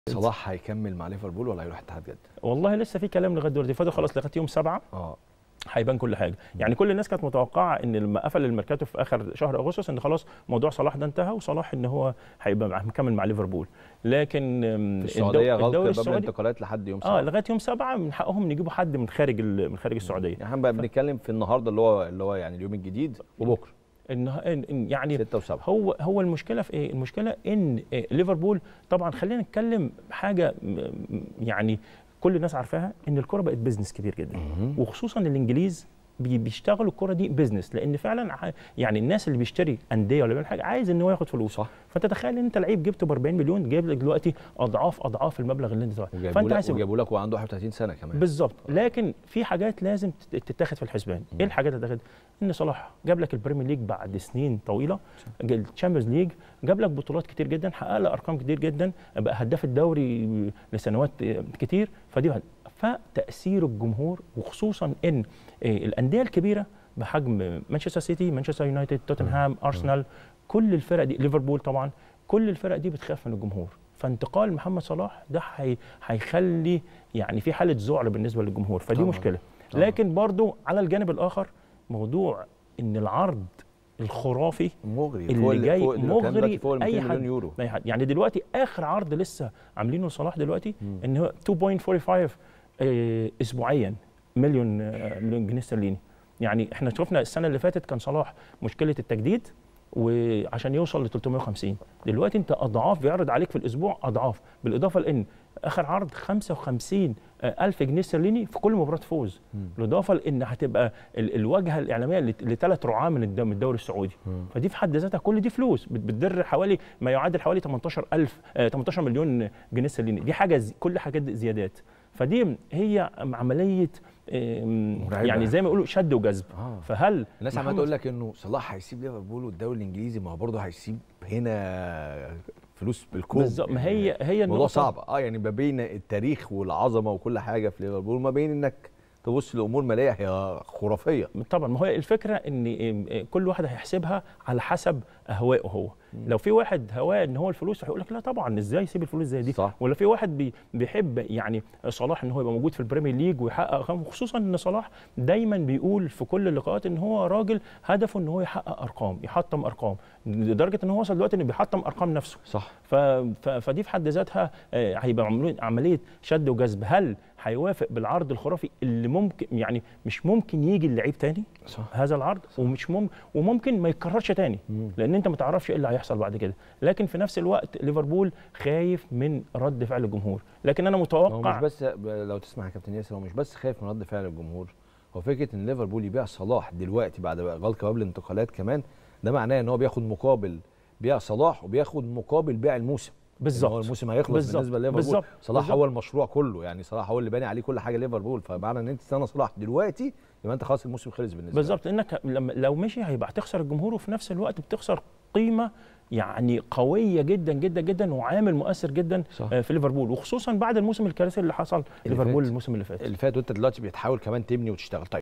صلاح هيكمل مع ليفربول ولا هيروح اتحاد جده؟ والله لسه في كلام لغايه دلوقتي فاضل خلاص لغايه يوم سبعة اه هيبان كل حاجه يعني كل الناس كانت متوقعه ان لما قفل الميركاتو في اخر شهر اغسطس ان خلاص موضوع صلاح ده انتهى وصلاح ان هو هيبقى مع- مكمل مع ليفربول لكن أم، في السعوديه الدو- غلق الدوري باب السعودي الانتقالات لحد يوم اه سبعة لغايه يوم سبعة من حقهم يجيبوا حد من خارج ال- من خارج السعوديه يعني احنا بقى بنتكلم في النهارده اللي هو اللي هو يعني اليوم الجديد وبكره إن إن- إن يعني 6 و7 هو هو المشكله في ايه؟ المشكله ان إيه ليفربول طبعا خلينا نتكلم حاجه م- م- يعني كل الناس عارفاها ان الكره بقت بيزنس كبير جدا وخصوصا الانجليز بي- بيشتغلوا الكره دي بيزنس لان فعلا ع- يعني الناس اللي بيشتري انديه ولا بيعمل حاجه عايز ان هو ياخد فلوس صح فانت تخيل ان انت لعيب جبته ب 40 مليون جايب لك دلوقتي اضعاف اضعاف المبلغ اللي انت دفعته وجابوا فانت لك عايز وجابوا لك وعنده 31 سنه كمان بالظبط لكن في حاجات لازم تت- تتاخد في الحسبان ايه الحاجات اللي تتاخد ان صلاح جاب لك البريمير ليج بعد سنين طويله الشامبيونز ليج جاب لك بطولات كتير جدا حقق لك ارقام كتير جدا بقى هداف الدوري لسنوات كتير فدي واحد. فتاثير الجمهور وخصوصا ان الانديه الكبيره بحجم مانشستر سيتي مانشستر يونايتد توتنهام ارسنال كل الفرق دي ليفربول طبعا كل الفرق دي بتخاف من الجمهور فانتقال محمد صلاح ده هي- هيخلي يعني في حاله ذعر بالنسبه للجمهور فدي طبعاً. مشكله طبعاً. لكن برضو على الجانب الاخر موضوع ان العرض الخرافي مغري اللي فوق ال- جاي فوق ال- كان مغري دلوقتي فوق ال 200 أي مليون حد. يورو لاي حد يعني دلوقتي اخر عرض لسه عاملينه لصلاح دلوقتي ان هو 2.45 آه، اسبوعيا مليون آه، مليون جنيه استرليني يعني احنا شفنا السنه اللي فاتت كان صلاح مشكله التجديد وعشان يوصل ل 350 دلوقتي انت اضعاف بيعرض عليك في الاسبوع اضعاف بالاضافه لان اخر عرض 55 الف جنيه استرليني في كل مباراه فوز بالاضافه لان هتبقى ال- الواجهه الاعلاميه لت- لثلاث رعاه من الد- من الدوري السعودي فدي في حد ذاتها كل دي فلوس بت- بتدر حوالي ما يعادل حوالي 18000 آه، 18 مليون جنيه استرليني دي حاجه زي كل حاجات دي زيادات فدي هي عمليه آم، مرعبة. يعني زي ما يقولوا شد وجذب آه. فهل الناس عماله محمد- تقول لك انه صلاح هيسيب ليفربول والدوري الانجليزي ما هو برضه هيسيب هنا فلوس بالكوم بالظبط ما هي هي الموضوع النقطة- صعب اه يعني ما بين التاريخ والعظمه وكل حاجه في ليفربول وما بين انك تبص لامور ماليه هي خرافيه طبعا ما هو الفكره ان كل واحد هيحسبها على حسب اهوائه هو لو في واحد هواه ان هو الفلوس هيقول لك لا طبعا ازاي يسيب الفلوس زي دي صح. ولا في واحد بي بيحب يعني صلاح ان هو يبقى موجود في البريمير ليج ويحقق ارقام خصوصا ان صلاح دايما بيقول في كل اللقاءات ان هو راجل هدفه ان هو يحقق ارقام يحطم ارقام لدرجه ان هو وصل دلوقتي انه بيحطم ارقام نفسه صح ف... ف... فدي في حد ذاتها آه، هيبقى عملية- عمليه شد وجذب هل هيوافق بالعرض الخرافي اللي ممكن يعني مش ممكن يجي اللعيب تاني صح هذا العرض ومش مم وممكن ما يتكررش تاني لان انت ما تعرفش ايه اللي هيحصل بعد كده لكن في نفس الوقت ليفربول خايف من رد فعل الجمهور لكن انا هو متوقع مش بس لو تسمع يا كابتن ياسر هو مش بس خايف من رد فعل الجمهور هو فكره ان ليفربول يبيع صلاح دلوقتي بعد غلق باب الانتقالات كمان ده معناه ان هو بياخد مقابل بيع صلاح وبياخد مقابل بيع الموسم بالظبط إن هو الموسم هيخلص بالظبط. بالنسبه لليفربول بالظبط. صلاح بالظبط. هو المشروع كله يعني صلاح هو اللي باني عليه كل حاجه ليفربول فمعنى ان انت تستنى صلاح دلوقتي يبقى انت خلاص الموسم خلص بالنسبه لك. بالظبط لانك لما لو مشي هيبقى هتخسر الجمهور وفي نفس الوقت بتخسر قيمه يعني قويه جدا جدا جدا وعامل مؤثر جدا صح. آه، في ليفربول وخصوصا بعد الموسم الكارثي اللي حصل اللي ليفربول فات. الموسم اللي فات اللي فات وانت دلوقتي بتحاول كمان تبني وتشتغل طيب